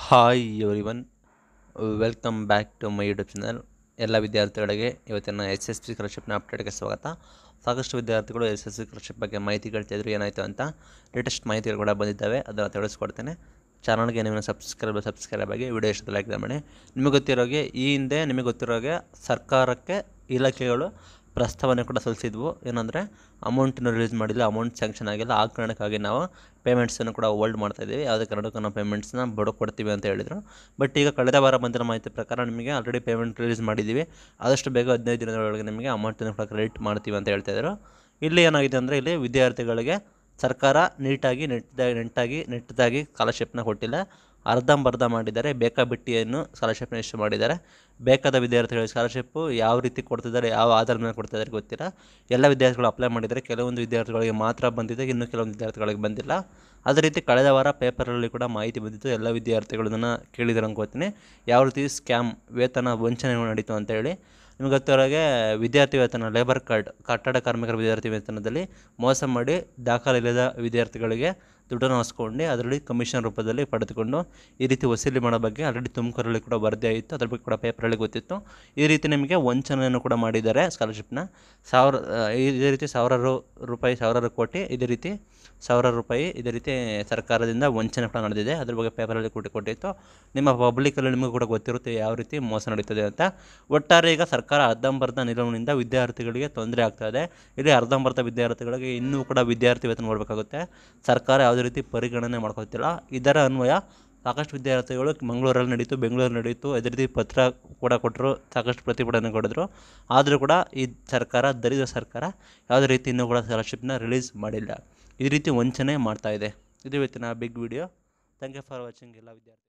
hi everyone welcome back to my YouTube channel ಎಲ್ಲ ವಿದ್ಯಾರ್ಥಿಗಳಿಗೆ ಇವತ್ತಿನ ಎಸ್ ಎಸ್ ಪಿ ಸ್ಕಾಲರ್ಶಿಪ್ನ ಅಪ್ಡೇಟ್ಗೆ ಸ್ವಾಗತ ಸಾಕಷ್ಟು ವಿದ್ಯಾರ್ಥಿಗಳು ಎಸ್ ಎಸ್ ಸಿ ಸ್ಕಾಲರ್ಶಿಪ್ ಬಗ್ಗೆ ಮಾಹಿತಿ ಕೇಳ್ತಿದ್ರು ಏನಾಯಿತು ಅಂತ ಲೇಟೆಸ್ಟ್ ಮಾಹಿತಿಗಳು ಕೂಡ ಬಂದಿದ್ದಾವೆ ಅದನ್ನು ತಿಳಿಸ್ಕೊಡ್ತೇನೆ ಚಾನಲ್ಗೆ ನೀವು ಸಬ್ಸ್ಕ್ರೈಬ್ ಸಬ್ಸ್ಕ್ರೈಬ್ ಆಗಿ ವಿಡಿಯೋ ಇಷ್ಟ ಲೈಕ್ ಮಾಡಿ ನಿಮಗೆ ಗೊತ್ತಿರೋಗೆ ಈ ಹಿಂದೆ ನಿಮಗೆ ಗೊತ್ತಿರೋಗೆ ಸರ್ಕಾರಕ್ಕೆ ಇಲಾಖೆಗಳು ಪ್ರಸ್ತಾವನೆ ಕೂಡ ಸಲ್ಲಿಸಿದ್ವು ಏನಂದರೆ ಅಮೌಂಟನ್ನು ರಿಲೀಸ್ ಮಾಡಿಲ್ಲ ಅಮೌಂಟ್ ಸ್ಯಾಂಕ್ಷನ್ ಆಗಿಲ್ಲ ಆ ಕಾರಣಕ್ಕಾಗಿ ನಾವು ಪೇಮೆಂಟ್ಸನ್ನು ಕೂಡ ಹೋಲ್ಡ್ ಮಾಡ್ತಾ ಇದ್ದೀವಿ ಯಾವುದೇ ಕಾರಣಕ್ಕೂ ನಾವು ಪೇಮೆಂಟ್ಸ್ನ ಬಡ ಕೊಡ್ತೀವಿ ಅಂತ ಹೇಳಿದರು ಬಟ್ ಈಗ ಕಳೆದ ವಾರ ಬಂದಿರೋ ಮಾಹಿತಿ ಪ್ರಕಾರ ನಿಮಗೆ ಆಲ್ರೆಡಿ ಪೇಮೆಂಟ್ ರಿಲೀಸ್ ಮಾಡಿದ್ದೀವಿ ಆದಷ್ಟು ಬೇಗ ಹದಿನೈದು ದಿನದೊಳಗೆ ನಿಮಗೆ ಅಮೌಂಟನ್ನು ಕೂಡ ಕ್ರೆಡಿಟ್ ಮಾಡ್ತೀವಿ ಅಂತ ಹೇಳ್ತಾ ಇದ್ರು ಇಲ್ಲಿ ಏನಾಗಿದೆ ಅಂದರೆ ಇಲ್ಲಿ ವಿದ್ಯಾರ್ಥಿಗಳಿಗೆ ಸರ್ಕಾರ ನೀಟಾಗಿ ನೆಟ್ಟಾಗಿ ನೆಟ್ಟಾಗಿ ನೆಟ್ಟದಾಗಿ ಸ್ಕಾಲರ್ಶಿಪ್ನ ಕೊಟ್ಟಿಲ್ಲ ಅರ್ಧಂಬರ್ಧ ಮಾಡಿದ್ದಾರೆ ಬೇಕಾಬಿಟ್ಟಿಯನ್ನು ಸ್ಕಾಲರ್ಶಿಪ್ನ ಇಶ್ಯೂ ಮಾಡಿದ್ದಾರೆ ಬೇಕಾದ ವಿದ್ಯಾರ್ಥಿಗಳಿಗೆ ಸ್ಕಾಲರ್ಶಿಪ್ಪು ಯಾವ ರೀತಿ ಕೊಡ್ತಿದ್ದಾರೆ ಯಾವ ಆಧಾರದ ಮೇಲೆ ಕೊಡ್ತಿದ್ದಾರೆ ಗೊತ್ತಿಲ್ಲ ಎಲ್ಲ ವಿದ್ಯಾರ್ಥಿಗಳು ಅಪ್ಲೈ ಮಾಡಿದ್ದಾರೆ ಕೆಲವೊಂದು ವಿದ್ಯಾರ್ಥಿಗಳಿಗೆ ಮಾತ್ರ ಬಂದಿದೆ ಇನ್ನು ಕೆಲವೊಂದು ವಿದ್ಯಾರ್ಥಿಗಳಿಗೆ ಬಂದಿಲ್ಲ ಅದೇ ರೀತಿ ಕಳೆದ ವಾರ ಪೇಪರಲ್ಲಿ ಕೂಡ ಮಾಹಿತಿ ಬಂದಿತ್ತು ಎಲ್ಲ ವಿದ್ಯಾರ್ಥಿಗಳನ್ನ ಕೇಳಿದ್ರು ಅನ್ಕೋತೀನಿ ಯಾವ ರೀತಿ ಸ್ಕ್ಯಾಮ್ ವೇತನ ವಂಚನೆಗಳು ನಡೀತು ಅಂತ ಹೇಳಿ ನಿಮ್ಗೆ ಗೊತ್ತಿರೋಗೆ ವಿದ್ಯಾರ್ಥಿ ವೇತನ ಲೇಬರ್ ಕಾರ್ಡ್ ಕಟ್ಟಡ ಕಾರ್ಮಿಕರ ವಿದ್ಯಾರ್ಥಿ ವೇತನದಲ್ಲಿ ಮೋಸ ಮಾಡಿ ದಾಖಲಿಲ್ಲದ ವಿದ್ಯಾರ್ಥಿಗಳಿಗೆ ದುಡ್ಡನ್ನು ಹಸ್ಕೊಂಡು ಅದರಲ್ಲಿ ಕಮಿಷನ್ ರೂಪದಲ್ಲಿ ಪಡೆದುಕೊಂಡು ಈ ರೀತಿ ವಸೂಲಿ ಮಾಡೋ ಬಗ್ಗೆ ಆಲ್ರೆಡಿ ತುಮಕೂರಲ್ಲಿ ಕೂಡ ವರದಿ ಆಯಿತು ಅದ್ರ ಬಗ್ಗೆ ಕೂಡ ಪೇಪರಲ್ಲಿ ಗೊತ್ತಿತ್ತು ಈ ರೀತಿ ನಿಮಗೆ ವಂಚನೆಯನ್ನು ಕೂಡ ಮಾಡಿದ್ದಾರೆ ಸ್ಕಾಲರ್ಶಿಪ್ನ ಸಾವಿರ ಆ, ಇದೇ ರೀತಿ ಸಾವಿರಾರು ರೂಪಾಯಿ ಸಾವಿರಾರು ಕೋಟಿ ಇದೇ ರೀತಿ ಸಾವಿರಾರು ರೂಪಾಯಿ ಇದೇ ರೀತಿ ಸರ್ಕಾರದಿಂದ ವಂಚನೆ ಕೂಡ ನಡೆದಿದೆ ಅದ್ರ ಬಗ್ಗೆ ಪೇಪರಲ್ಲಿ ಕೂಡ ಕೊಟ್ಟಿತ್ತು ನಿಮ್ಮ ಪಬ್ಲಿಕಲ್ಲಿ ನಿಮಗೂ ಕೂಡ ಗೊತ್ತಿರುತ್ತೆ ಯಾವ ರೀತಿ ಮೋಸ ನಡೀತದೆ ಅಂತ ಒಟ್ಟಾರೆ ಈಗ ಸರ್ಕಾರ ಅರ್ಧಂಬರ್ಧ ನಿಲುವಿನಿಂದ ವಿದ್ಯಾರ್ಥಿಗಳಿಗೆ ತೊಂದರೆ ಆಗ್ತಾ ಇದೆ ಇಲ್ಲಿ ಅರ್ಧಂಬರ್ಧ ವಿದ್ಯಾರ್ಥಿಗಳಿಗೆ ಇನ್ನೂ ಕೂಡ ವಿದ್ಯಾರ್ಥಿ ವೇತನ ಕೊಡಬೇಕಾಗುತ್ತೆ ಸರ್ಕಾರ ಯಾವುದೇ ರೀತಿ ಪರಿಗಣನೆ ಮಾಡ್ಕೊತಿಲ್ಲ ಇದರ ಅನ್ವಯ ಸಾಕಷ್ಟು ವಿದ್ಯಾರ್ಥಿಗಳು ಮಂಗಳೂರಲ್ಲಿ ನಡೀತು ಬೆಂಗಳೂರಲ್ಲಿ ನಡೀತು ಅದೇ ರೀತಿ ಪತ್ರ ಕೂಡ ಕೊಟ್ಟರು ಸಾಕಷ್ಟು ಪ್ರತಿಭಟನೆ ಕೊಡಿದ್ರು ಆದರೂ ಕೂಡ ಈ ಸರ್ಕಾರ ದರಿದ್ರ ಸರ್ಕಾರ ಯಾವುದೇ ರೀತಿ ಇನ್ನೂ ಕೂಡ ಸ್ಕಾಲರ್ಶಿಪ್ನ ರಿಲೀಸ್ ಮಾಡಿಲ್ಲ ಈ ರೀತಿ ವಂಚನೆ ಮಾಡ್ತಾ ಇದೆ ಇದು ಇವತ್ತಿನ big video thank you for watching ಎಲ್ಲ ವಿದ್ಯಾರ್ಥಿ